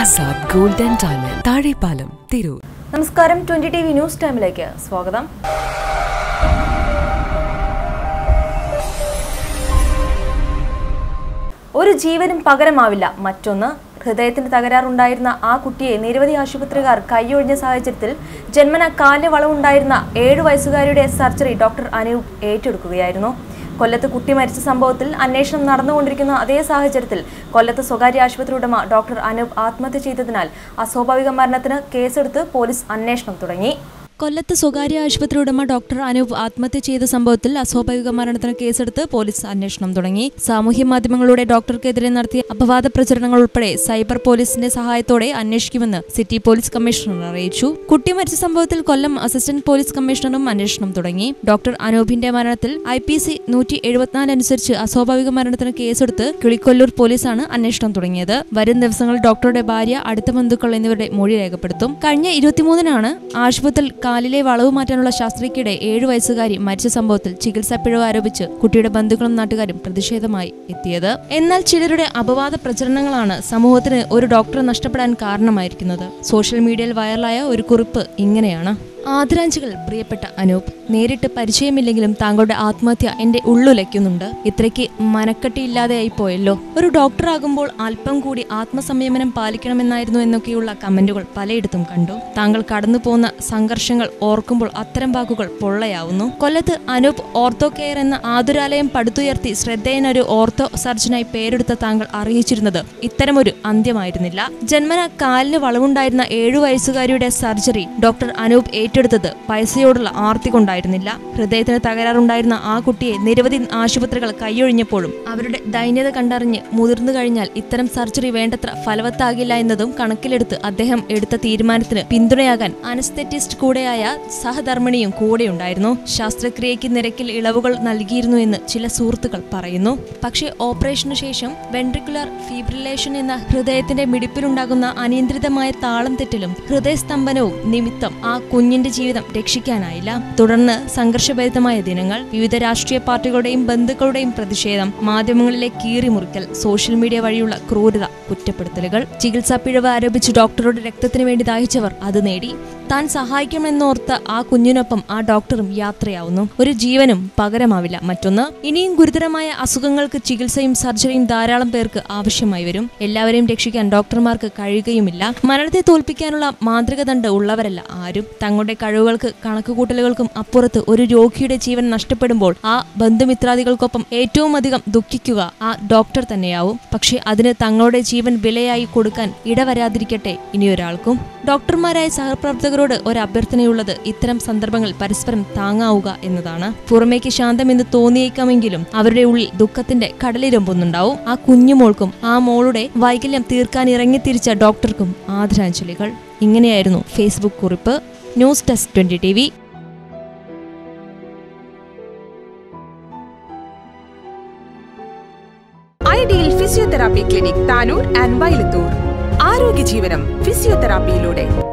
Azad gold and diamond Thazhepalam Tirur നമസ്കാരം twenty T V news ടൈമിലേക്ക് സ്വാഗതം ഒരു ജീവനും പകരമാവില്ല മറ്റൊന്ന് ഹൃദയത്തിന് തകരാറുണ്ടായിരുന്ന ആ കുട്ടിയെ നിരവധി ആശുപത്രിക്കാർ കൈയൊഴിഞ്ഞ സാഹചര്യത്തിൽ ജന്മന കാലിന് വളവുണ്ടായിരുന്ന ഏഴു വയസ്സുകാരിയുടെ സർജറി ഡോക്ടർ അനൂപ് ഏറ്റെടുക്കുകയായിരുന്നു കൊല്ലത്ത് കുട്ടി മരിച്ച സംഭവത്തിൽ അന്വേഷണം നടന്നുകൊണ്ടിരിക്കുന്ന അതേ സാഹചര്യത്തിൽ കൊല്ലത്ത് സ്വകാര്യ ആശുപത്രി ഉടമ ഡോക്ടർ അനൂപ് ആത്മഹത്യ ചെയ്തതിനാൽ അസ്വാഭാവിക മരണത്തിന് കേസെടുത്ത് പോലീസ് അന്വേഷണം തുടങ്ങി കൊല്ലത്ത് സ്വകാര്യ ആശുപത്രി ഉടമ ഡോക്ടർ അനൂപ് ആത്മഹത്യ ചെയ്ത സംഭവത്തിൽ അസ്വാഭാവിക മരണത്തിന് കേസെടുത്ത് പോലീസ് അന്വേഷണം തുടങ്ങി സാമൂഹ്യ മാധ്യമങ്ങളിലൂടെ ഡോക്ടർക്കെതിരെ നടത്തിയ അപവാദ പ്രചരണങ്ങൾ ഉൾപ്പെടെ സൈബർ പോലീസിന്റെ സഹായത്തോടെ അന്വേഷിക്കുമെന്ന് സിറ്റി പോലീസ് കമ്മീഷണർ അറിയിച്ചു കുട്ടി മരിച്ച സംഭവത്തിൽ കൊല്ലം അസിസ്റ്റന്റ് പോലീസ് കമ്മീഷണറും അന്വേഷണം തുടങ്ങി ഡോക്ടർ അനൂപിന്റെ മരണത്തിൽ ഐ പി സി നൂറ്റി എഴുപത്തിനാല് അനുസരിച്ച് അസ്വാഭാവിക മരണത്തിന് കേസെടുത്ത് കിളിക്കൊല്ലൂർ പോലീസാണ് അന്വേഷണം തുടങ്ങിയത് വരും ദിവസങ്ങളിൽ ഡോക്ടറുടെ ഭാര്യ അടുത്ത ബന്ധുക്കൾ എന്നിവരുടെ മൊഴി രേഖപ്പെടുത്തും കഴിഞ്ഞ ഇരുപത്തിമൂന്നിനാണ് ആശുപത്രിയിൽ കാലിലെ വളവ് മാറ്റാനുള്ള ശാസ്ത്രജ്ഞയുടെ ഏഴു വയസ്സുകാരി മരിച്ച സംഭവത്തിൽ ചികിത്സാ പിഴവ് ആരോപിച്ച് കുട്ടിയുടെ ബന്ധുക്കളും നാട്ടുകാരും പ്രതിഷേധമായി എത്തിയത് എന്നാൽ ചിലരുടെ അപവാദ പ്രചരണങ്ങളാണ് സമൂഹത്തിന് ഒരു ഡോക്ടറെ നഷ്ടപ്പെടാൻ കാരണമായിരിക്കുന്നത് സോഷ്യൽ മീഡിയയിൽ വൈറലായ ഒരു കുറിപ്പ് ഇങ്ങനെയാണ് ആദരാഞ്ജലികൾ പ്രിയപ്പെട്ട അനൂപ് നേരിട്ട് പരിചയമില്ലെങ്കിലും താങ്കളുടെ ആത്മഹത്യ എന്റെ ഉള്ളുലയ്ക്കുന്നുണ്ട് ഇത്രയ്ക്ക് മനക്കെട്ടിയില്ലാതെയായി പോയല്ലോ ഒരു ഡോക്ടറാകുമ്പോൾ അല്പം കൂടി ആത്മസംയമനം പാലിക്കണമെന്നായിരുന്നു എന്നൊക്കെയുള്ള കമന്റുകൾ പലയിടത്തും കണ്ടു താങ്കൾ കടന്നു പോകുന്ന സംഘർഷങ്ങൾ ഓർക്കുമ്പോൾ അത്തരം വാക്കുകൾ പൊള്ളയാവുന്നു കൊല്ലത്ത് അനൂപ് ഓർത്തോ കെയർ എന്ന ആതുരാലയം പടുത്തുയർത്തി ശ്രദ്ധേയനൊരു ഓർത്തോ സർജനായി പേരെടുത്ത താങ്കൾ അറിയിച്ചിരുന്നത് ഇത്തരമൊരു അന്ത്യമായിരുന്നില്ല ജന്മന കാലിന് വളവുണ്ടായിരുന്ന ഏഴു വയസ്സുകാരിയുടെ സർജറി ഡോക്ടർ അനൂപ് ഏറ്റെടുത്തത് പൈസയോടുള്ള ആർത്തി കൊണ്ടായിരുന്നില്ല ഹൃദയത്തിന് തകരാറുണ്ടായിരുന്ന ആ കുട്ടിയെ നിരവധി ആശുപത്രികൾ കൈയൊഴിഞ്ഞപ്പോഴും അവരുടെ ദൈന്യത കണ്ടറിഞ്ഞ് മുതിർന്നു കഴിഞ്ഞാൽ ഇത്തരം സർജറി വേണ്ടത്ര ഫലവത്താകില്ല എന്നതും കണക്കിലെടുത്ത് അദ്ദേഹം എടുത്ത തീരുമാനത്തിന് പിന്തുണയാകാൻ അനസ്തെറ്റിസ്റ്റ് കൂടെയായ സഹധർമ്മിണിയും കൂടെയുണ്ടായിരുന്നു ശസ്ത്രക്രിയയ്ക്ക് നിരക്കിൽ ഇളവുകൾ നൽകിയിരുന്നു എന്ന് ചില സുഹൃത്തുക്കൾ പറയുന്നു പക്ഷേ ഓപ്പറേഷനു ശേഷം വെൻട്രിക്കുലർ ഫീബ്രിലേഷൻ എന്ന ഹൃദയത്തിന്റെ മിടിപ്പിലുണ്ടാകുന്ന അനിയന്ത്രിതമായ താളം തെറ്റലും ഹൃദയസ്തംഭനവും നിമിത്തം ആ കുഞ്ഞിന്റെ ജീവിതം രക്ഷിക്കാനായില്ല തുടർന്ന് സംഘർഷഭരിതമായ ദിനങ്ങൾ വിവിധ രാഷ്ട്രീയ പാർട്ടികളുടെയും ബന്ധുക്കളുടെയും പ്രതിഷേധം മാധ്യമങ്ങളിലെ കീറിമുറിക്കൽ സോഷ്യൽ മീഡിയ വഴിയുള്ള ക്രൂരത കുറ്റപ്പെടുത്തലുകൾ ചികിത്സാ പിഴവ് ആരോപിച്ച് ഡോക്ടറുടെ രക്തത്തിന് വേണ്ടി ദാഹിച്ചവർ അത് നേടി താൻ സഹായിക്കുമെന്നോർത്ത് ആ കുഞ്ഞിനൊപ്പം ആ ഡോക്ടറും യാത്രയാവുന്നു ഒരു ജീവനും പകരമാവില്ല മറ്റൊന്ന് ഇനിയും ഗുരുതരമായ അസുഖങ്ങൾക്ക് ചികിത്സയും സർജറിയും ധാരാളം പേർക്ക് ആവശ്യമായി വരും എല്ലാവരെയും രക്ഷിക്കാൻ ഡോക്ടർമാർക്ക് കഴിയുകയുമില്ല മരണത്തെ തോൽപ്പിക്കാനുള്ള മാന്ത്രിക ദണ്ട് ഉള്ളവരല്ല ആരും തങ്ങളുടെ കഴിവുകൾക്ക് കണക്കുകൂട്ടലുകൾക്കും അപ്പുറത്ത് ഒരു രോഗിയുടെ ജീവൻ നഷ്ടപ്പെടുമ്പോൾ ആ ബന്ധുമിത്രാദികൾക്കൊപ്പം ഏറ്റവും അധികം ദുഃഖിക്കുക ആ ഡോക്ടർ തന്നെയാവും പക്ഷെ അതിന് തങ്ങളുടെ ജീവൻ വിലയായി കൊടുക്കാൻ ഇടവരാതിരിക്കട്ടെ ഇനിയൊരാൾക്കും ഡോക്ടർമാരായ സഹപ്രവർത്തകരോട് ഒരു അഭ്യർത്ഥനയുള്ളത് ഇത്തരം സന്ദർഭങ്ങൾ പരസ്പരം താങ്ങാവുക എന്നതാണ് പുറമേക്ക് ശാന്തമെന്ന് തോന്നിയേക്കാമെങ്കിലും അവരുടെ ഉള്ളിൽ ദുഃഖത്തിന്റെ കടലിരമ്പൊന്നുണ്ടാവും ആ കുഞ്ഞുമോൾക്കും ആ മോളുടെ വൈകല്യം തീർക്കാൻ ഇറങ്ങിത്തിരിച്ച ഡോക്ടർക്കും ആദരാഞ്ജലികൾ ഇങ്ങനെയായിരുന്നു ഫേസ്ബുക്ക് കുറിപ്പ് news desk twenty T V ideal physiotherapy clinic Tanur and Vailathur ആരോഗ്യ ജീവനം ഫിസിയോതെറാപ്പിയിലൂടെ